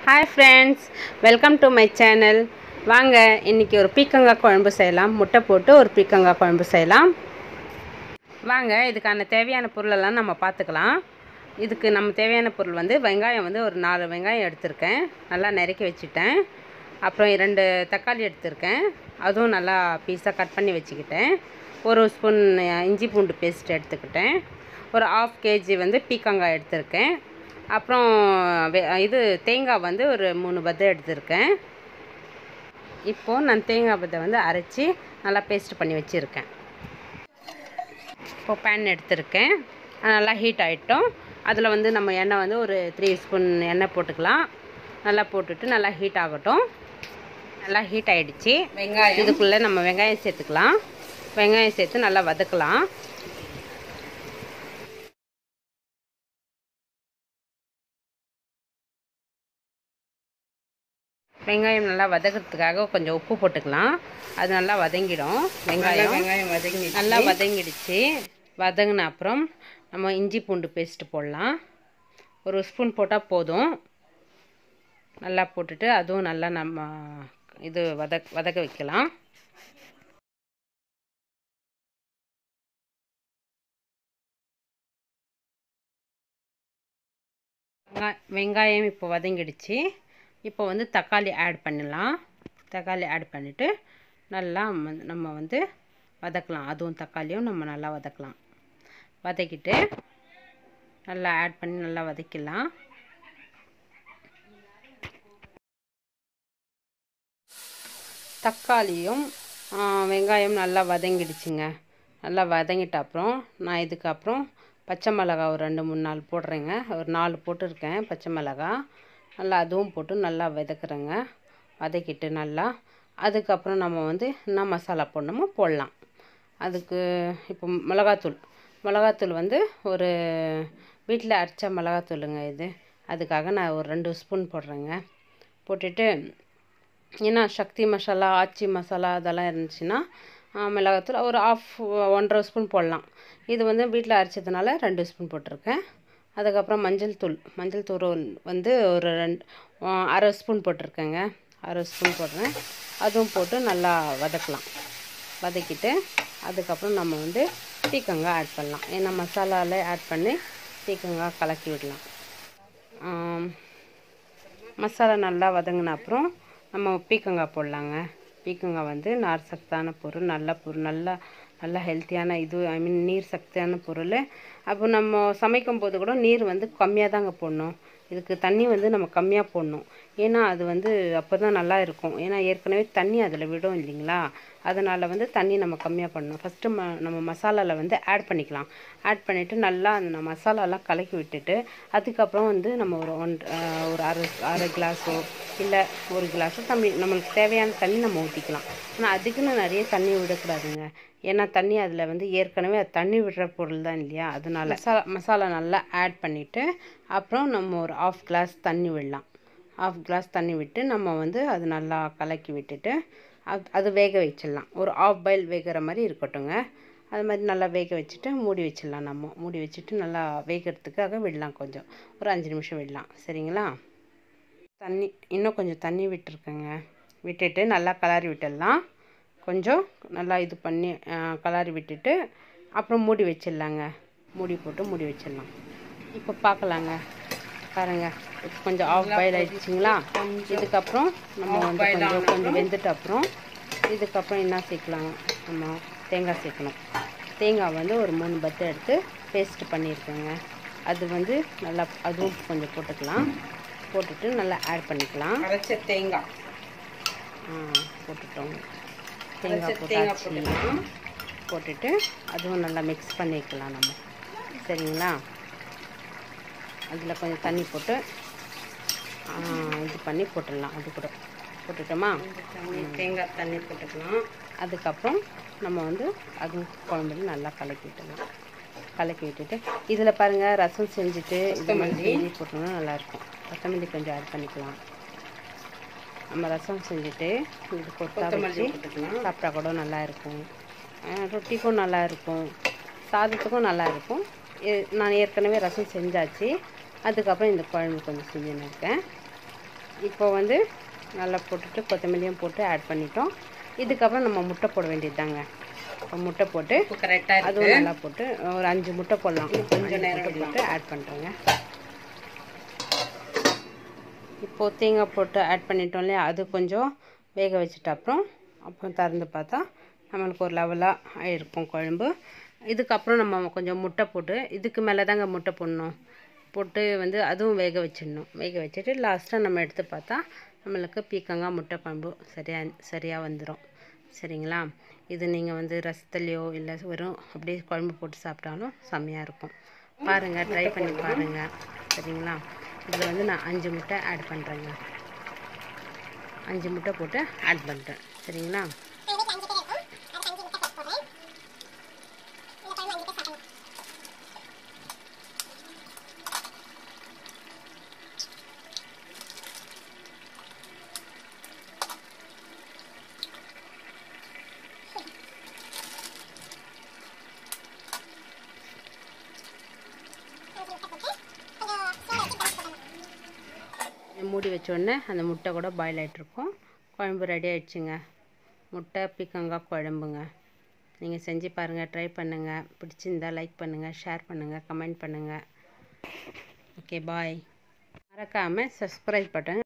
hi friends welcome to my channel வாங்க இன்றைக்கி ஒரு பீக்கங்காய் குழம்பு செய்யலாம் முட்டை போட்டு ஒரு பீக்கங்காய் குழம்பு செய்யலாம் வாங்க இதுக்கான தேவையான பொருளெல்லாம் நம்ம பார்த்துக்கலாம் இதுக்கு நம்ம தேவையான பொருள் வந்து வெங்காயம் வந்து ஒரு நாலு வெங்காயம் எடுத்திருக்கேன் நல்லா நறுக்கி வச்சுட்டேன் அப்புறம் இரண்டு தக்காளி எடுத்திருக்கேன் அதுவும் நல்லா பீஸாக கட் பண்ணி வச்சுக்கிட்டேன் ஒரு ஸ்பூன் இஞ்சி பூண்டு பேஸ்ட் எடுத்துக்கிட்டேன் ஒரு ஆஃப் கேஜி வந்து பீக்கங்காய் எடுத்திருக்கேன் அப்புறம் வெ- இது தேங்காய் வந்து ஒரு மூணு பத்தை எடுத்திருக்கேன் இப்போது நான் தேங்காய் பத்தை வந்து அரைச்சி நல்லா பேஸ்ட் பண்ணி வச்சுருக்கேன் இப்போ பேன் எடுத்திருக்கேன் அது நல்லா ஹீட் ஆகிட்டோம் அதில் வந்து நம்ம எண்ணெய் வந்து ஒரு த்ரீ ஸ்பூன் எண்ணெய் போட்டுக்கலாம் நல்லா போட்டுட்டு நல்லா ஹீட் ஆகட்டும் நல்லா ஹீட் ஆகிடுச்சு வெங்காயம் இதுக்குள்ளே நம்ம வெங்காயம் சேர்த்துக்கலாம் வெங்காயம் சேர்த்து நல்லா வதக்கலாம் வெங்காயம் நல்லா வதக்கிறதுக்காக கொஞ்சம் உப்பு போட்டுக்கலாம் அது நல்லா வதங்கிடும் வெங்காயம் வெங்காயம் வதங்கி நல்லா வதங்கிடுச்சு வதங்கின அப்புறம் நம்ம இஞ்சி பூண்டு பேஸ்ட்டு போடலாம் ஒரு ஸ்பூன் போட்டால் போதும் நல்லா போட்டுட்டு அதுவும் நல்லா நம்ம இது வதக் வதக்க வைக்கலாம் வெங்காய- வெங்காயம் இப்போ வதங்கிடுச்சு இப்போ வந்து தக்காளி ஆட் பண்ணலாம் தக்காளி ஆட் பண்ணிவிட்டு நல்லா ம- நம்ம வந்து வதக்கலாம் அதுவும் தக்காளியும் நம்ம நல்லா வதக்கலாம் வதக்கிட்டு நல்லா ஆட் பண்ணி நல்லா வதக்கிடலாம் தக்காளியும் ஆ, வெங்காயம் நல்லா வதங்கிடுச்சுங்க நல்லா வதங்கிட்ட அப்புறம் நான் இதுக்கு அப்புறம் பச்சை மிளகா ஒரு ரெண்டு மூணு நாலு போடுறேங்க ஒரு நாலு போட்டிருக்கேன் பச்சை மிளகா நல்லா அதுவும் போட்டு நல்லா வதக்குறேங்க வதக்கிட்டு நல்லா அதுக்கப்புறம் நம்ம வந்து என்ன மசாலா போடணுமோ போடலாம் அதுக்கு இப்போ மிளகாத்தூள் மிளகாத்தூள் வந்து ஒரு வீட்டில் அரைச்ச மிளகாத்தூளுங்க இது அதுக்காக நான் ஒரு ரெண்டு ஸ்பூன் போடுறேங்க போட்டுட்டு ஏன்னா சக்தி மசாலா ஆச்சி மசாலா அதெல்லாம் இருந்துச்சுன்னா ஆ, மிளகாத்தூள் ஒரு ஆஃப் ஒன்றரை ஸ்பூன் போடலாம் இது வந்து வீட்டில் அரைச்சதுனால ரெண்டு ஸ்பூன் போட்டிருக்கேன் அதுக்கப்புறம் மஞ்சள் தூள் மஞ்சள் தூள் வந்து ஒரு ரெண்டு ஆ, அரை ஸ்பூன் போட்டிருக்கேங்க அரை ஸ்பூன் போடுறேன் அதுவும் போட்டு நல்லா வதக்கலாம் வதக்கிட்டு அதுக்கப்புறம் நம்ம வந்து பீக்கங்காய் ஆட் பண்ணலாம் ஏன்னா மசாலாவில் ஆட் பண்ணி பீக்கங்காய் கலக்கி விடலாம் ஆம், மசாலா நல்லா வதங்கின அப்புறம் நம்ம பீக்கங்காய் போடலாங்க பீக்கங்காய் வந்து நார் சத்தான பொருள் நல்ல பொருள் நல்லா நல்ல ஹெல்த்தியான இது ஐ மீன் நீர் சக்தியான பொருள் அப்போ நம்ம சமைக்கும் போது கூட நீர் வந்து கம்மியாக தாங்க போடணும் இதுக்கு தண்ணி வந்து நம்ம கம்மியாக போடணும் ஏன்னா அது வந்து அப்போ தான் நல்லா இருக்கும் ஏன்னா ஏற்கனவே தண்ணி அதில் விடும் இல்லைங்களா அதனால் வந்து தண்ணி நம்ம கம்மியாக பண்ணணும் ஃபஸ்ட்டு ம நம்ம மசாலாவில் வந்து ஆட் பண்ணிக்கலாம் ஆட் பண்ணிவிட்டு நல்லா அந்த மசாலாலாம் கலக்கி விட்டுட்டு அதுக்கப்புறம் வந்து நம்ம ஒரு ஒன் ஒரு அரை அரை கிளாஸோ இல்லை ஒரு கிளாஸோ தண்ணி நம்மளுக்கு தேவையான தண்ணி நம்ம ஊற்றிக்கலாம் ஆனால் அதுக்குன்னு நிறைய தண்ணி விடக்கூடாதுங்க ஏன்னா தண்ணி அதில் வந்து ஏற்கனவே அது தண்ணி விடுற பொருள் தான் இல்லையா அதனால மசாலா மசாலா நல்லா ஆட் பண்ணிவிட்டு அப்புறம் நம்ம ஒரு ஆஃப் கிளாஸ் தண்ணி விடலாம் ஆஃப் கிளாஸ் தண்ணி விட்டு நம்ம வந்து அது நல்லா கலக்கி விட்டுட்டு அது அது வேக வச்சிடலாம் ஒரு ஆஃப் பாயில் வேகிற மாதிரி இருக்கட்டுங்க அது மாதிரி நல்லா வேக வச்சுட்டு மூடி வச்சிடலாம் நம்ம மூடி வச்சுட்டு நல்லா வேகிறதுக்காக விடலாம் கொஞ்சம் ஒரு அஞ்சு நிமிஷம் விடலாம் சரிங்களா தண்ணி இன்னும் கொஞ்சம் தண்ணி விட்டுருக்கேங்க விட்டுட்டு நல்லா கலரி விட்டுடலாம் கொஞ்சம் நல்லா இது பண்ணி ஆ, கலரி விட்டுட்டு அப்புறம் மூடி வச்சிடலாங்க மூடி போட்டு மூடி வச்சிடலாம் இப்போ பார்க்கலாங்க பாருங்க இப்போ கொஞ்சம் ஆஃப் பாயில் ஆயிடுச்சுங்களா இதுக்கப்புறம் நம்ம வந்து கொஞ்சம் கொஞ்சம் வெந்துட்ட அப்புறம் இதுக்கப்புறம் என்ன சேர்க்கலாம் நம்ம தேங்காய் சேர்க்கணும் தேங்காய் வந்து ஒரு மூணு பத்து எடுத்து பேஸ்ட் பண்ணியிருக்கேங்க அது வந்து நல்லா அதுவும் கொஞ்சம் போட்டுக்கலாம் போட்டுட்டு நல்லா ஆட் பண்ணிக்கலாம் அரைச்ச தேங்காய் ஆ, போட்டுட்டோம் அரைச்ச தேங்காய் தேங்காய் போட்டாச்சு போட்டுக்கலாம் போட்டுட்டு அதுவும் நல்லா மிக்ஸ் பண்ணிக்கலாம் நம்ம சரிங்களா அதில் கொஞ்சம் தண்ணி போட்டு ஆ, இது பண்ணி போட்டுடலாம் அது கூட போட்டுட்டோமா தண்ணி தேங்காய் தண்ணி போட்டுக்கலாம் அதுக்கப்புறம் நம்ம வந்து அதுவும் குழம்புல நல்லா கலக்கி விட்டுடலாம் கலக்கி விட்டுட்டு இதில் பாருங்கள் ரசம் செஞ்சுட்டு இது மாதிரி செஞ்சு போட்டோம்னா நல்லாயிருக்கும் கொத்தமல்லி கொஞ்சம் ஆட் பண்ணிக்கலாம் நம்ம ரசம் செஞ்சுட்டு இது கொத்தா கொத்தமல்லி வச்சு போட்டுக்கலாம் சாப்பிட்டா கூட நல்லா இருக்கும் அஹ் ரொட்டிக்கும் நல்லா இருக்கும் சாதத்துக்கும் நல்லா இருக்கும் ஏ- நான் ஏற்கனவே ரசம் செஞ்சாச்சு அதுக்கப்புறம் இந்த குழம்பு கொஞ்சம் செஞ்சுன்னு இருக்கேன் இப்போ வந்து நல்லா போட்டுட்டு கொத்தமல்லியும் போட்டு ஆட் பண்ணிட்டோம் இதுக்கப்புறம் நம்ம முட்டை போட வேண்டியது தாங்க இப்போ முட்டை போட்டு உப்பு கரெக்டாக இருக்கு அதுவும் நல்லா போட்டு ஒரு அஞ்சு முட்டை போடலாம் கொஞ்சம் நேரம் முட்டை போட்டு ஆட் பண்ணுறேங்க இப்போது தேங்காய் போட்டு ஆட் பண்ணிட்டோம் இல்லையா அது கொஞ்சம் வேக வச்சுட்டு அப்புறம் அப்புறம் திறந்து பார்த்தா நம்மளுக்கு ஒரு லெவலாக ஆகிருக்கும் குழம்பு இதுக்கப்புறம் நம்ம கொஞ்சம் முட்டை போட்டு இதுக்கு மேலே தாங்க முட்டை போடணும் போட்டு வந்து அதுவும் வேக வச்சிடணும் வேக வச்சுட்டு லாஸ்ட்டாக நம்ம எடுத்து பார்த்தா நம்மளுக்கு பீக்கங்காய் முட்டை குழம்பு சரியாக சரியாக வந்துடும் சரிங்களா இது நீங்கள் வந்து ரசத்துலையோ இல்லை வெறும் அப்படியே குழம்பு போட்டு சாப்பிட்டாலும் செம்மையாக இருக்கும் பாருங்கள் ட்ரை பண்ணி பாருங்கள் சரிங்களா இதில் வந்து நான் அஞ்சு முட்டை ஆட் பண்ணுறேங்க அஞ்சு முட்டை போட்டு ஆட் பண்ணுறேன் சரிங்களா மூடி வச்ச உடனே அந்த முட்டை கூட பாயில் ஆகிட்ருக்கும் குழம்பு ரெடி ஆயிடுச்சுங்க முட்டை பீக்கங்காய் குழம்புங்க நீங்கள் செஞ்சு பாருங்கள் ட்ரை பண்ணுங்கள் பிடிச்சிருந்தா லைக் பண்ணுங்கள் ஷேர் பண்ணுங்கள் கமெண்ட் பண்ணுங்கள் ஓகே பாய் மறக்காமல் சப்ஸ்கிரைப் பட்டன்